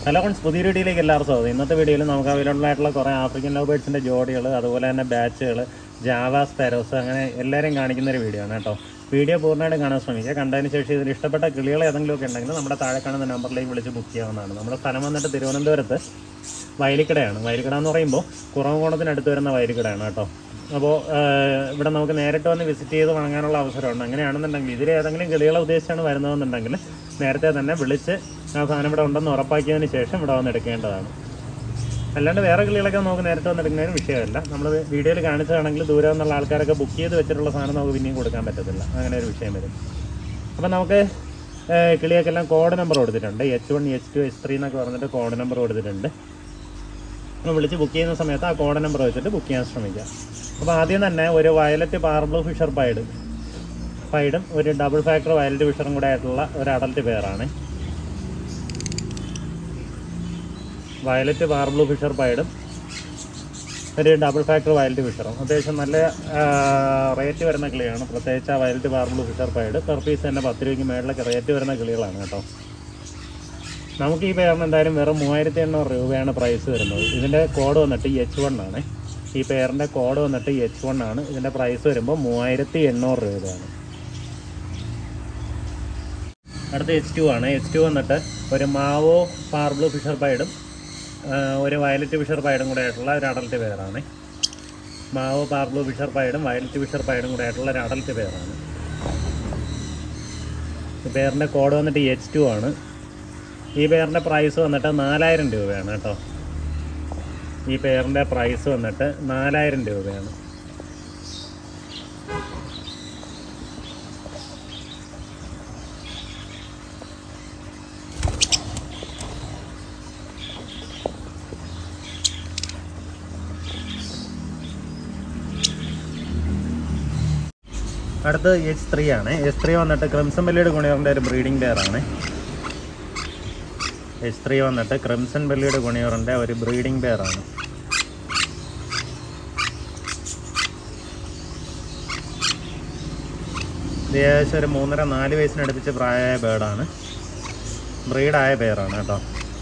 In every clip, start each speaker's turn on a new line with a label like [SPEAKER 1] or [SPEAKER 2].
[SPEAKER 1] hello friends പുതിയ വീഡിയോയിലേക്ക് എല്ലാവർക്കും സ്വാഗതം ഇന്നത്തെ വീഡിയോയിൽ നമുക്ക് അവൈലബിൾ ആയിട്ടുള്ള കുറേ ആഫ്രിക്കൻ ലവ് ബേഡ്സിൻ്റെ ജോഡികൾ അതുപോലെ തന്നെ ബാച്ചുകൾ ജാവാസ് പെരോസ് അങ്ങനെ എല്ലാവരെയും കാണിക്കുന്ന ഒരു വീഡിയോ ആണ് കേട്ടോ വീഡിയോ പൂർണ്ണമായിട്ടും കാണാൻ ശ്രമിക്കുക കണ്ടതിന് ശേഷം ഇതിൽ ഇഷ്ടപ്പെട്ട കിളികൾ ഏതെങ്കിലും ഒക്കെ ഉണ്ടെങ്കിൽ നമ്മുടെ താഴെ കാണുന്ന നമ്പറിലേക്ക് വിളിച്ച് ബുക്ക് ചെയ്യാവുന്നതാണ് നമ്മുടെ സ്ഥലം വന്നിട്ട് തിരുവനന്തപുരത്ത് വയലിക്കടയാണ് വയലിക്കട എന്ന് പറയുമ്പോൾ കുറവങ്കോണത്തിനടുത്ത് വരുന്ന വയലിക്കടയാണ് കേട്ടോ അപ്പോൾ ഇവിടെ നമുക്ക് നേരിട്ട് വന്ന് വിസിറ്റ് ചെയ്ത് വാങ്ങാനുള്ള അവസരമുണ്ട് അങ്ങനെയാണെന്നുണ്ടെങ്കിൽ ഇതിൽ ഏതെങ്കിലും കിളികളെ ഉദ്ദേശിച്ചാണ് വരുന്നതെന്നുണ്ടെങ്കിൽ നേരത്തെ തന്നെ വിളിച്ച് ആ സാധനം ഇവിടെ ഉണ്ടെന്ന് ഉറപ്പാക്കിയതിന് ശേഷം ഇവിടെ വന്ന് എടുക്കേണ്ടതാണ് അല്ലാണ്ട് വേറെ കിളികളൊക്കെ നമുക്ക് നേരിട്ട് വന്ന് എടുക്കുന്നതിന് വിഷയമല്ല നമ്മൾ വീഡിയോയിൽ കാണിച്ചതാണെങ്കിൽ ദൂരെ നിന്നുള്ള ആൾക്കാരൊക്കെ ബുക്ക് ചെയ്ത് വെച്ചിട്ടുള്ള സാധനം നമുക്ക് പിന്നെയും കൊടുക്കാൻ പറ്റത്തില്ല അങ്ങനെ ഒരു വിഷയം വരും അപ്പോൾ നമുക്ക് ഏഹ്, കിളിയൊക്കെല്ലാം കോഡ് നമ്പർ കൊടുത്തിട്ടുണ്ട് H one H two H three എന്നൊക്കെ പറഞ്ഞിട്ട് കോഡ് നമ്പർ കൊടുത്തിട്ടുണ്ട് നമ്മൾ വിളിച്ച് ബുക്ക് ചെയ്യുന്ന സമയത്ത് ആ കോഡ് നമ്പർ വെച്ചിട്ട് ബുക്ക് ചെയ്യാൻ ശ്രമിക്കുക അപ്പോൾ ആദ്യം തന്നെ ഒരു വയലറ്റ് പാർബ്ലൂ ഫിഷർ പൈഡ് പൈഡും ഒരു ഡബിൾ ഫാക്ടർ വയലറ്റ് ഫിഷറും കൂടെ ആയിട്ടുള്ള ഒരു അഡൽറ്റ് പേരാണ് വയലറ്റ് പാർബ്ലൂ ഫിഷർ പൈഡും ഒരു ഡബിൾ ഫാക്ടർ വയലറ്റ് ഫിഷറും അത്യാവശ്യം നല്ല റേറ്റ് വരുന്ന കിളിയാണ് പ്രത്യേകിച്ച് ആ violet parblue Fischer pied per piece തന്നെ പത്ത് രൂപയ്ക്ക് മേളിലൊക്കെ റേറ്റ് വരുന്ന കിളികളാണ് കേട്ടോ നമുക്ക് ഈ പേരിന് എന്തായാലും വെറും മൂവായിരത്തി എണ്ണൂറ് രൂപയാണ് പ്രൈസ് വരുന്നത് ഇതിൻ്റെ കോഡ് വന്നിട്ട് എച്ച് വൺ ആണ് ഈ പേരിൻ്റെ കോഡ് വന്നിട്ട് എച്ച് വൺ ആണ് ഇതിൻ്റെ പ്രൈസ് വരുമ്പോൾ മൂവായിരത്തി എണ്ണൂറ് രൂപയാണ് അടുത്ത എച്ച് ടു ആണ് എച്ച് ടു വന്നിട്ട് ഒരു മാവോ പാർബ്ലു ഫിഷർ പൈഡും ഒരു വയലറ്റ് ഫിഷർ പൈഡും കൂടെ ആയിട്ടുള്ള ഒരു അഡൽറ്റ് പേരാണ് മാവോ പാർബ്ലു ഫിഷർ പൈഡും വയലറ്റ് ഫിഷർ പൈഡും കൂടെ ആയിട്ടുള്ള ഒരു അഡൽറ്റ് പേരാണ് ഈ പേരിൻ്റെ കോഡ് വന്നിട്ട് എച്ച് ടു ആണ് ഈ പെയറിൻ്റെ പ്രൈസ് വന്നിട്ട് നാലായിരം രൂപയാണ് കേട്ടോ ഈ പെയറിൻ്റെ പ്രൈസ് വന്നിട്ട് നാലായിരം രൂപയാണ് അടുത്ത് എച്ച് ത്രീ ആണ് എച്ച് ത്രീ വന്നിട്ട് ക്രിംസൺ ബെല്ലിയുടെ ഗുണിയറിൻ്റെ ഒരു ബ്രീഡിംഗ് പെയറാണ് എച്ച് ത്രീ വന്നിട്ട് ക്രിംസൺ ബെല്ലിയുടെ ഗുണിയറിൻ്റെ ഒരു ബ്രീഡിംഗ് പെയറാണ് ഇത് ഏകദേശം ഒരു മൂന്നര നാല് വയസ്സിനടുപ്പിച്ച് പ്രായമായ ബേർഡാണ് ബ്രീഡായ പെയറാണ് കേട്ടോ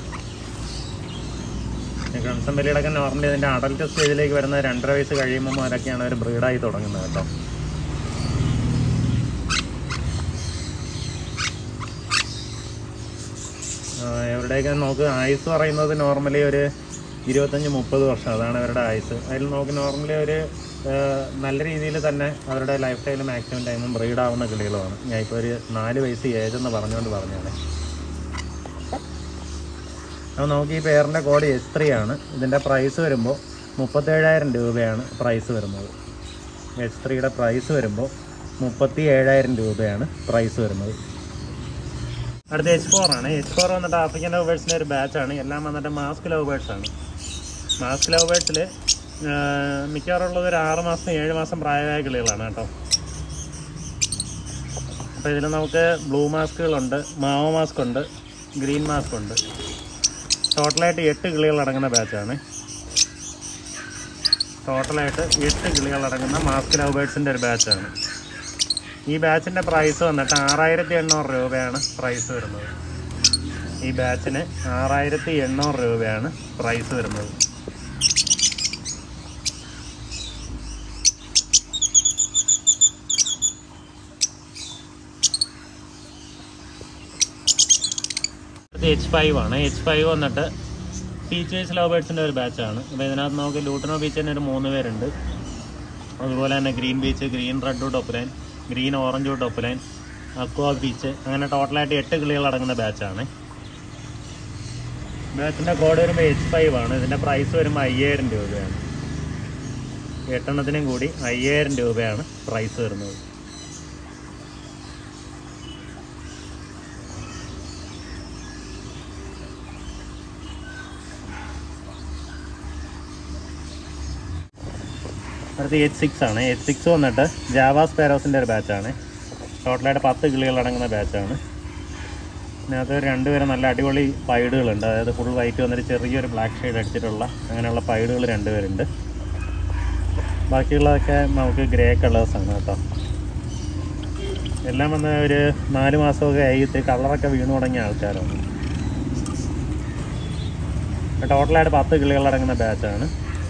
[SPEAKER 1] ക്രിംസൺ ബെല്ലിയുടെയൊക്കെ നോർമലി ഇതിൻ്റെ അഡൽട്ട് സ്റ്റേജിലേക്ക് വരുന്ന രണ്ടര വയസ്സ് കഴിയുമ്പോൾ മുതലൊക്കെയാണ് അവർ ബ്രീഡായി തുടങ്ങുന്നത് കേട്ടോ എവിടെയൊക്കെ നമുക്ക് ആയുസ് പറയുന്നത് നോർമലി ഒരു ഇരുപത്തഞ്ച് മുപ്പത് വർഷം അതാണ് അവരുടെ ആയുസ് അതിൽ നമുക്ക് നോർമലി ഒരു ആ, നല്ല രീതിയിൽ തന്നെ അവരുടെ ലൈഫ് സ്റ്റൈൽ മാക്സിമം ടൈമും ബ്രീഡ് ആവുന്ന കിളികളുമാണ് ഞാൻ ഇപ്പോൾ ഒരു നാല് വയസ്സ് ഏജ് എന്ന് പറഞ്ഞുകൊണ്ട് പറഞ്ഞാണ് അപ്പോൾ നമുക്ക് ഈ പേരിൻ്റെ കോഡ് എസ് ത്രീ ആണ് ഇതിൻ്റെ പ്രൈസ് വരുമ്പോൾ മുപ്പത്തേഴായിരം രൂപയാണ് പ്രൈസ് വരുന്നത് എസ് ത്രീയുടെ പ്രൈസ് വരുമ്പോൾ മുപ്പത്തി ഏഴായിരം രൂപയാണ് പ്രൈസ് വരുന്നത് അടുത്ത എച്ച് ഫോർ ആണ് എച്ച് ഫോർ വന്നിട്ട് ആഫ്രിക്കൻ ലവ് ബേർഡ്സിൻ്റെ ഒരു ബാച്ചാണ് എല്ലാം വന്നിട്ട് മാസ്ക് ലവ് ബേർഡ്സ് ആണ് മാസ്ക് ലവ് ബേർഡ്സിൽ മിക്കവാറുള്ളത് ഒരു ആറ് മാസം ഏഴ് മാസം പ്രായമായ കിളികളാണ് കേട്ടോ അപ്പോൾ ഇതിൽ നമുക്ക് ബ്ലൂ മാസ്കുകളുണ്ട് മാവോ മാസ്ക് ഉണ്ട് ഗ്രീൻ മാസ്ക് ഉണ്ട് ടോട്ടലായിട്ട് എട്ട് കിളികൾ അടങ്ങുന്ന ബാച്ചാണ് ടോട്ടലായിട്ട് എട്ട് കിളികൾ അടങ്ങുന്ന മാസ്ക് ലവ് ബേർഡ്സിൻ്റെ ഒരു ബാച്ചാണ് ഈ ബാച്ചിൻ്റെ പ്രൈസ് വന്നിട്ട് ആറായിരത്തി എണ്ണൂറ് രൂപയാണ് പ്രൈസ് വരുന്നത് ഈ ബാച്ചിന് ആറായിരത്തി എണ്ണൂറ് രൂപയാണ് പ്രൈസ് വരുന്നത് എച്ച് ഫൈവ് ആണ് എച്ച് ഫൈവ് വന്നിട്ട് ടീച്ചേഴ്സ് ലവ് ബേർഡ്സിൻ്റെ ഒരു ബാച്ചാണ് അപ്പോൾ ഇതിനകത്ത് നമുക്ക് ലൂട്ടനോ ബീച്ചിൻ്റെ ഒരു മൂന്ന് പേരുണ്ട് അതുപോലെ തന്നെ green beach green red wood opaline green orange wood opaline aqua beach അങ്ങനെ ടോട്ടലായിട്ട് എട്ട് കിളികൾ അടങ്ങുന്ന ബാച്ചാണ് ബാച്ചിൻ്റെ കോഡ് വരുമ്പോൾ എച്ച് ഫൈവ് ആണ് ഇതിൻ്റെ പ്രൈസ് വരുമ്പോൾ അയ്യായിരം രൂപയാണ് എട്ടെണ്ണത്തിനും കൂടി അയ്യായിരം രൂപയാണ് പ്രൈസ് വരുന്നത് അടുത്ത് എച്ച് സിക്സ് ആണ് എച്ച് സിക്സ് വന്നിട്ട് ജാവാസ് പാരോസിൻ്റെ ഒരു ബാച്ചാണ് ടോട്ടലായിട്ട് പത്ത് കിളികൾ അടങ്ങുന്ന ബാച്ചാണ് ഇതിനകത്ത് രണ്ടുപേരും നല്ല അടിപൊളി പൈഡുകളുണ്ട് അതായത് ഫുൾ വൈറ്റ് വന്നിട്ട് ചെറിയൊരു ബ്ലാക്ക് ഷെയ്ഡ് അടിച്ചിട്ടുള്ള അങ്ങനെയുള്ള പൈഡുകൾ രണ്ടുപേരുണ്ട് ബാക്കിയുള്ളതൊക്കെ നമുക്ക് ഗ്രേ കളേഴ്സാണ് കേട്ടോ എല്ലാം വന്ന് ഒരു നാല് മാസമൊക്കെ ആയി ഇത്തിരി കളറൊക്കെ വീണു തുടങ്ങിയ ആൾക്കാരാണ് ടോട്ടലായിട്ട് പത്ത് കിളികളടങ്ങുന്ന ബാച്ചാണ്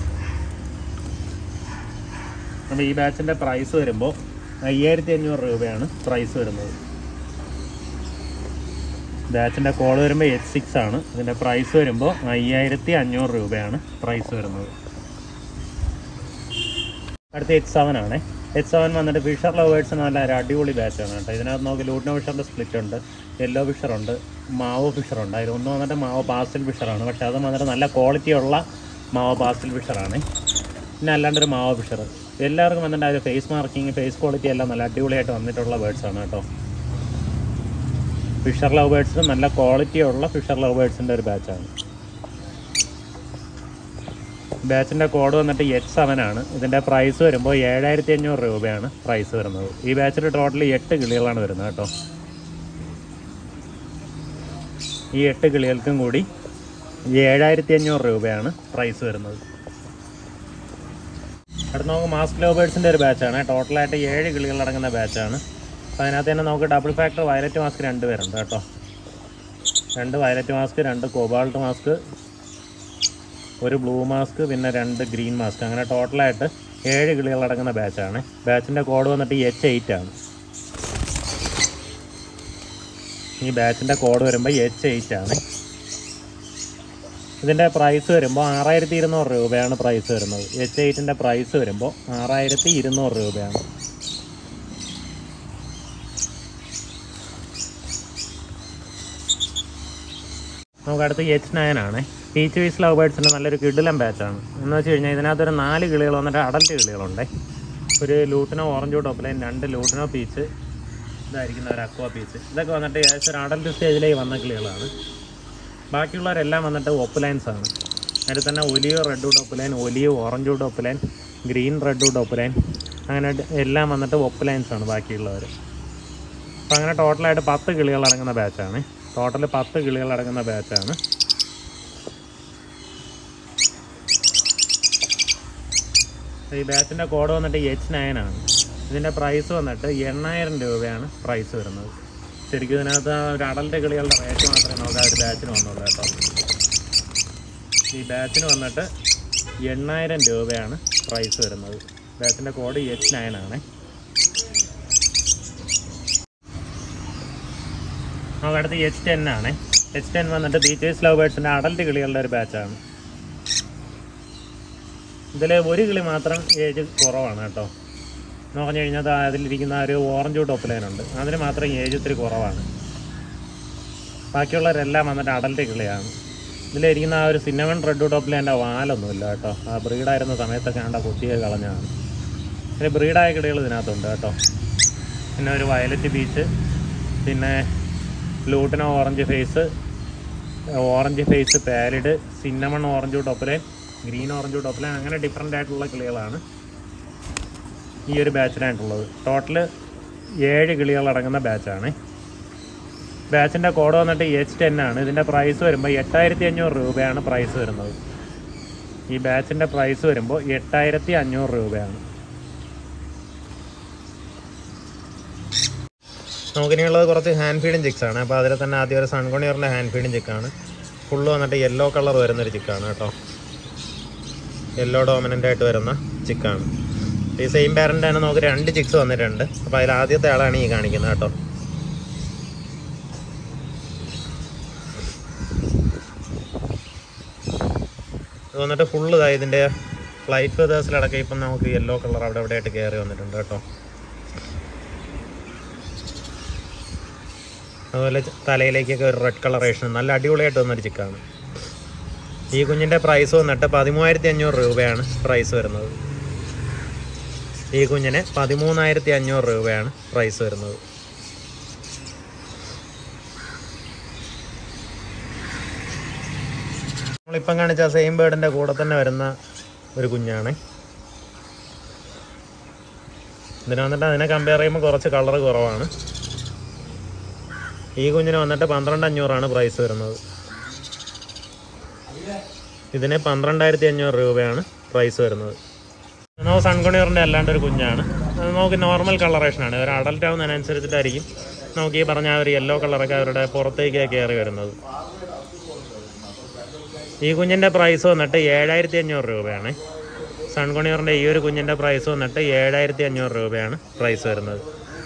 [SPEAKER 1] അപ്പോൾ ഈ ബാച്ചിൻ്റെ പ്രൈസ് വരുമ്പോൾ അയ്യായിരത്തി അഞ്ഞൂറ് രൂപയാണ് പ്രൈസ് വരുന്നത് ബാച്ചിൻ്റെ കോഡ് വരുമ്പോൾ എച്ച് സിക്സ് ആണ് ഇതിൻ്റെ പ്രൈസ് വരുമ്പോൾ അയ്യായിരത്തി അഞ്ഞൂറ് രൂപയാണ് പ്രൈസ് വരുന്നത് അടുത്ത എച്ച് സെവൻ ആണ് എച്ച് സെവൻ വന്നിട്ട് ഫിഷർ ലവേഴ്സ് നല്ല ഒരു അടിപൊളി ബാച്ചാണ് കേട്ടോ ഇതിനകത്ത് നമുക്ക് ലൂട്ടിനോ ഫിഷറിൻ്റെ സ്പ്ലിറ്റ് ഉണ്ട് യെല്ലോ ഫിഷർ ഉണ്ട് മാവോ ഫിഷർ ഉണ്ട് അതിലൊന്ന് വന്നിട്ട് മാവോ പാസ്റ്റൽ ഫിഷറാണ് പക്ഷേ അത് വന്നിട്ട് നല്ല ക്വാളിറ്റി ഉള്ള മാവോ പാസ്റ്റൽ ഫിഷറാണ് പിന്നെ അല്ലാണ്ടൊരു മാവോ ഫിഷർ എല്ലാവർക്കും വന്നിട്ട് അതിൽ ഫേസ് മാർക്കിങ് ഫേസ് ക്വാളിറ്റി എല്ലാം നല്ല അടിപൊളിയായിട്ട് വന്നിട്ടുള്ള ബേർഡ്സ് ആണ് കേട്ടോ ഫിഷർ ലവ് ബേർഡ്സ് നല്ല ക്വാളിറ്റി ഉള്ള ഫിഷർ ലവ് ബേർഡ്സിൻ്റെ ഒരു ബാച്ചാണ് ബാച്ചിൻ്റെ കോഡ് വന്നിട്ട് എച്ച് സെവൻ ആണ് ഇതിൻ്റെ പ്രൈസ് വരുമ്പോൾ ഏഴായിരത്തി അഞ്ഞൂറ് രൂപയാണ് പ്രൈസ് വരുന്നത് ഈ ബാച്ചിൽ ടോട്ടൽ എട്ട് കിളികളാണ് വരുന്നത് കേട്ടോ ഈ എട്ട് കിളികൾക്കും കൂടി ഏഴായിരത്തി അഞ്ഞൂറ് രൂപയാണ് പ്രൈസ് വരുന്നത് അടുത്ത നമുക്ക് മാസ്ക് ലവ് ബേർഡ്സിൻ്റെ ഒരു ബാച്ചാണ് ടോട്ടലായിട്ട് ഏഴ് കിളികളടങ്ങുന്ന ബാച്ചാണ് അപ്പോൾ അതിനകത്ത് തന്നെ നമുക്ക് ഡബിൾ ഫാക്ടർ വയലറ്റ് മാസ്ക് രണ്ട് പേരുണ്ട് കേട്ടോ രണ്ട് വയലറ്റ് മാസ്ക് രണ്ട് കോബാൾട്ട് മാസ്ക് ഒരു ബ്ലൂ മാസ്ക് പിന്നെ രണ്ട് ഗ്രീൻ മാസ്ക് അങ്ങനെ ടോട്ടലായിട്ട് ഏഴ് കിളികളടങ്ങുന്ന ബാച്ചാണ് ബാച്ചിൻ്റെ കോഡ് വന്നിട്ട് എച്ച് എയ്റ്റ് ആണ് ഈ ബാച്ചിൻ്റെ കോഡ് വരുമ്പോൾ എച്ച് എയ്റ്റ് ആണ് ഇതിൻ്റെ പ്രൈസ് വരുമ്പോൾ ആറായിരത്തി ഇരുന്നൂറ് രൂപയാണ് പ്രൈസ് വരുന്നത് എച്ച് എയ്റ്റിൻ്റെ പ്രൈസ് വരുമ്പോൾ ആറായിരത്തി ഇരുന്നൂറ് രൂപയാണ് നമുക്ക് അടുത്ത് എച്ച് നയൻ ആണ് പീച്ച് വീസ് ലവ് ബേർഡ്സിൻ്റെ നല്ലൊരു കിടിലം ബാച്ചാണ് എന്ന് വെച്ച് കഴിഞ്ഞാൽ ഇതിനകത്തൊരു നാല് കിളികൾ വന്നിട്ട് അഡൽട്ട് കിളികളുണ്ട് ഒരു ലൂട്ടിനോ ഓറഞ്ചോ ടോപ്പിലൈൻ രണ്ട് ലൂട്ടിനോ പീച്ച് ഇതായിരിക്കുന്ന ഒരു അക്വ പീച്ച് ഇതൊക്കെ വന്നിട്ട് ഏകദേശം ഒരു അഡൽട്ട് സ്റ്റേജിലേക്ക് വന്ന കിളികളാണ് ബാക്കിയുള്ളവരെല്ലാം വന്നിട്ട് ഒപ്പുലൈൻസ് ആണ് അതിൽ തന്നെ ഒലിയോ റെഡ് വുഡ് ഒപ്പുലൈൻ ഒലിയോ orange wood opaline green red wood opaline അങ്ങനെ എല്ലാം വന്നിട്ട് ഒപ്പുലൈൻസ് ആണ് ബാക്കിയുള്ളവർ അപ്പോൾ അങ്ങനെ ടോട്ടലായിട്ട് പത്ത് കിളികൾ അടങ്ങുന്ന ബാച്ചാണ് ടോട്ടൽ പത്ത് കിളികൾ അടങ്ങുന്ന ബാച്ചാണ് ഈ ബാച്ചിൻ്റെ കോഡ് വന്നിട്ട് എച്ച് നയൻ ആണ് ഇതിൻ്റെ പ്രൈസ് വന്നിട്ട് എണ്ണായിരം രൂപയാണ് പ്രൈസ് വരുന്നത് ശരിക്കും ഇതിനകത്ത് ആ ഒരു അടലിൻ്റെ കിളികളുടെ റേറ്റ് മാത്രമേ നമുക്ക് ആ ഒരു ബാച്ചിന് വന്നുള്ളൂ കേട്ടോ ഈ ബാച്ചിന് വന്നിട്ട് എണ്ണായിരം രൂപയാണ് പ്രൈസ് വരുന്നത് ബാച്ചിൻ്റെ കോഡ് എച്ച് നയൻ ആണ് നമുക്ക് അടുത്ത് എച്ച് ടെൻ ആണ് എച്ച് ടെൻ വന്നിട്ട് ബീച്ചേഴ്സ് ലവ് ബേർഡ്സിൻ്റെ അഡൽട്ട് കിളികളുടെ ഒരു ബാച്ചാണ് ഇതിൽ ഒരു കിളി മാത്രം ഏജ് കുറവാണ് കേട്ടോ എന്ന് പറഞ്ഞു കഴിഞ്ഞാൽ ദാ അതിലിരിക്കുന്ന ആ ഒരു ഓറഞ്ച് ടോപ്പിലൈനുണ്ട് അതിന് മാത്രം ഏജ് ഇത്തിരി കുറവാണ് ബാക്കിയുള്ളവരെല്ലാം വന്നിട്ട് അഡൽട്ട് കിളിയാണ് ഇതിലിരിക്കുന്ന ആ ഒരു സിന്നമൺ റെഡ് ടോപ്പിലൈൻ്റെ വാലൊന്നുമില്ല കേട്ടോ ആ ബ്രീഡായിരുന്ന സമയത്തൊക്കെ ആണ്ട കുത്തിയെ കളഞ്ഞാണ് പിന്നെ ബ്രീഡായ കിളികൾ ഇതിനകത്തുണ്ട് കേട്ടോ പിന്നെ ഒരു വയലറ്റ് ബീച്ച് പിന്നെ lutino orange face orange face pallid cinnamon orange ടോപ്പിലൈൻ ഗ്രീൻ ഓറഞ്ച് ടോപ്പിലൈൻ അങ്ങനെ ഡിഫറെൻ്റ് ആയിട്ടുള്ള കിളികളാണ് ഈ ഒരു ബാച്ചിനായിട്ടുള്ളത് ടോട്ടൽ ഏഴ് കിളികൾ അടങ്ങുന്ന ബാച്ചാണ് ബാച്ചിൻ്റെ കോഡ് വന്നിട്ട് എച്ച് ടെൻ ആണ് ഇതിൻ്റെ പ്രൈസ് വരുമ്പോൾ എട്ടായിരത്തി അഞ്ഞൂറ് രൂപയാണ് പ്രൈസ് വരുന്നത് ഈ ബാച്ചിൻ്റെ പ്രൈസ് വരുമ്പോൾ എട്ടായിരത്തി അഞ്ഞൂറ് രൂപയാണ് നമുക്കിനിയുള്ളത് കുറച്ച് ഹാൻഡ് ഫീഡിങ് ചിക്സ് ആണ് അപ്പോൾ അതിൽ തന്നെ ആദ്യം ഒരു സൺകൊണിയറിൻ്റെ ഹാൻഡ് ഫീഡിങ് ചിക്കാണ് ഫുള്ള് വന്നിട്ട് യെല്ലോ കളർ വരുന്നൊരു ചിക്കാണ് കേട്ടോ യെല്ലോ ഡോമിനൻ്റ് ആയിട്ട് വരുന്ന ചിക്കാണ് ഈ സെയിം പാരൻ്റ് തന്നെ നമുക്ക് രണ്ട് ചിക്സ് വന്നിട്ടുണ്ട് അപ്പോൾ അതിൽ ആദ്യത്തെ ആളാണ് ഈ കാണിക്കുന്നത് കേട്ടോ ഇത് വന്നിട്ട് ഫുള്ള് ഇതായി ഇതിൻ്റെ ഫ്ലൈറ്റ് ഫെതേഴ്സിലടക്കം ഇപ്പം നമുക്ക് യെല്ലോ കളർ അവിടെ അവിടെ ആയിട്ട് കയറി വന്നിട്ടുണ്ട് കേട്ടോ അതുപോലെ ച- തലയിലേക്കൊക്കെ ഒരു റെഡ് കളറേഷൻ നല്ല അടിപൊളിയായിട്ട് വന്നൊരു ചിക്കാണ് ഈ കുഞ്ഞിൻ്റെ പ്രൈസ് വന്നിട്ട് പതിമൂവായിരത്തി അഞ്ഞൂറ് രൂപയാണ് പ്രൈസ് വരുന്നത് ഈ കുഞ്ഞിന് പതിമൂന്നായിരത്തി അഞ്ഞൂറ് രൂപയാണ് പ്രൈസ് വരുന്നത് നമ്മളിപ്പം കാണിച്ച സെയിം ബേർഡിൻ്റെ കൂടെ തന്നെ വരുന്ന ഒരു കുഞ്ഞാണ് ഇതിന് വന്നിട്ട് അതിനെ കമ്പയർ ചെയ്യുമ്പോൾ കുറച്ച് കളർ കുറവാണ് ഈ കുഞ്ഞിന് വന്നിട്ട് പന്ത്രണ്ട് അഞ്ഞൂറാണ് പ്രൈസ് വരുന്നത് ഇതിന് പന്ത്രണ്ടായിരത്തി അഞ്ഞൂറ് രൂപയാണ് പ്രൈസ് വരുന്നത് നമുക്ക് സൺകൊണിയറിൻ്റെ അല്ലാണ്ട് ഒരു കുഞ്ഞാണ് അത് നമുക്ക് നോർമൽ കളറേഷനാണ് ഒരു അഡൽട്ട് ആവുന്നതിനനുസരിച്ചിട്ടായിരിക്കും നമുക്ക് ഈ പറഞ്ഞ ആ ഒരു യെല്ലോ കളറൊക്കെ അവരുടെ പുറത്തേക്ക് കയറി വരുന്നത് ഈ കുഞ്ഞിൻ്റെ പ്രൈസ് വന്നിട്ട് ഏഴായിരത്തി അഞ്ഞൂറ് രൂപയാണ് സൺകൊണിയറിൻ്റെ ഈ ഒരു കുഞ്ഞിൻ്റെ പ്രൈസ് വന്നിട്ട് ഏഴായിരത്തി അഞ്ഞൂറ് രൂപയാണ് പ്രൈസ് വരുന്നത്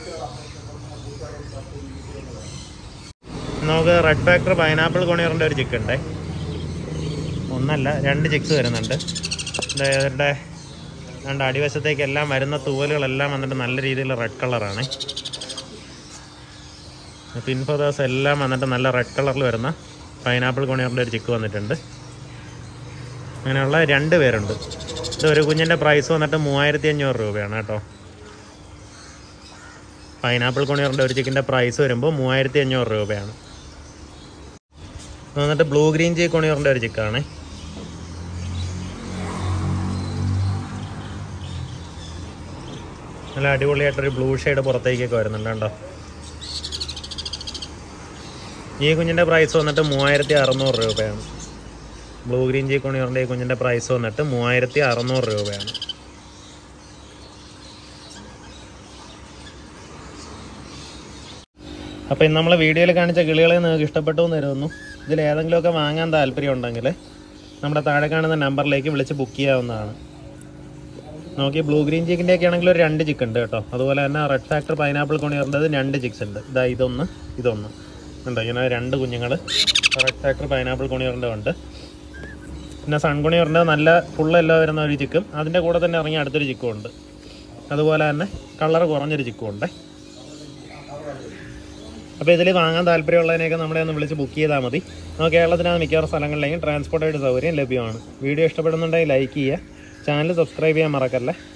[SPEAKER 1] നമുക്ക് റെഡ് ഫാക്ടർ പൈനാപ്പിൾ കൊണിയറിൻ്റെ ഒരു ചിക്ക് ഉണ്ട് ഒന്നല്ല രണ്ട് ചിക്സ് വരുന്നുണ്ട് ദേ ഇവരുടെ രണ്ട് അടിവശത്തേക്ക് എല്ലാം വരുന്ന തൂവലുകളെല്ലാം വന്നിട്ട് നല്ല രീതിയിൽ റെഡ് കളറാണ് പിൻ ഫെതേഴ്സ് എല്ലാം വന്നിട്ട് നല്ല റെഡ് കളറിൽ വരുന്ന പൈനാപ്പിൾ കൊണിയറിൻ്റെ ഒരു ചിക്ക് വന്നിട്ടുണ്ട് അങ്ങനെയുള്ള രണ്ട് പേരുണ്ട് ഇത് ഒരു കുഞ്ഞിൻ്റെ പ്രൈസ് വന്നിട്ട് മൂവായിരത്തി അഞ്ഞൂറ് രൂപയാണ് കേട്ടോ പൈനാപ്പിൾ കൊണിയറിൻ്റെ ഒരു ചിക്കിൻ്റെ പ്രൈസ് വരുമ്പോൾ മൂവായിരത്തി അഞ്ഞൂറ് രൂപയാണ് ഇത് വന്നിട്ട് ബ്ലൂ ഗ്രീൻ ചീ കൊണിയറിൻ്റെ ഒരു ചിക്കാണ് നല്ല അടിപൊളിയായിട്ടൊരു ബ്ലൂ ഷെയ്ഡ് പുറത്തേക്കൊക്കെ വരുന്നുണ്ട് കേട്ടോ ഈ കുഞ്ഞിൻ്റെ പ്രൈസ് വന്നിട്ട് മൂവായിരത്തി അറുന്നൂറ് രൂപയാണ് ബ്ലൂ ഗ്രീൻ ജി കൊണിയറിൻ്റെ ഈ കുഞ്ഞിൻ്റെ പ്രൈസ് വന്നിട്ട് മൂവായിരത്തി അറുന്നൂറ് രൂപയാണ് അപ്പോൾ ഇന്ന് നമ്മൾ വീഡിയോയിൽ കാണിച്ച കിളികളെ നിങ്ങൾക്ക് ഇഷ്ടപ്പെട്ടു എന്ന് കരുതുന്നു ഇതിൽ ഏതെങ്കിലുമൊക്കെ വാങ്ങാൻ താല്പര്യം ഉണ്ടെങ്കിൽ നമ്മുടെ താഴെ കാണുന്ന നമ്പറിലേക്ക് വിളിച്ച് ബുക്ക് ചെയ്യാവുന്നതാണ് നമുക്ക് ഈ ബ്ലൂ ഗ്രീൻ ചിക്കിൻ്റെ ഒക്കെ ആണെങ്കിൽ ഒരു രണ്ട് ചിക്ക് ഉണ്ട് കേട്ടോ അതുപോലെ തന്നെ റെഡ് ഫാക്ടർ പൈനാപ്പിൾ കൊണിയറിൻ്റെത് രണ്ട് ചിക്സ് ഉണ്ട് ഇതാ ഇതൊന്ന് ഇതൊന്ന് ഉണ്ടോ ഇങ്ങനെ രണ്ട് കുഞ്ഞുങ്ങൾ റെഡ് ഫാക്ടർ പൈനാപ്പിൾ കൊണിയറിൻ്റെ ഉണ്ട് പിന്നെ സൺ കൊണിയറിൻ്റെ നല്ല ഫുൾ എല്ലാം വരുന്ന ഒരു ചിക്കും അതിൻ്റെ കൂടെ തന്നെ ഇറങ്ങിയ അടുത്തൊരു ചിക്കും ഉണ്ട് അതുപോലെ തന്നെ കളർ കുറഞ്ഞൊരു ചിക്കും ഉണ്ട് അപ്പോൾ ഇതിൽ വാങ്ങാൻ താല്പര്യമുള്ളതിനെയൊക്കെ നമ്മളെ ഒന്ന് വിളിച്ച് ബുക്ക് ചെയ്താൽ മതി നമുക്ക് കേരളത്തിനകത്ത് മിക്കവാറും സ്ഥലങ്ങളിലേക്കും ട്രാൻസ്പോർട്ടായിട്ട് സൗകര്യം ലഭ്യമാണ് വീഡിയോ ഇഷ്ടപ്പെടുന്നുണ്ടെങ്കിൽ ലൈക്ക് ചെയ്യുക ചാനൽ സബ്സ്ക്രൈബ് ചെയ്യാൻ മറക്കല്ലേ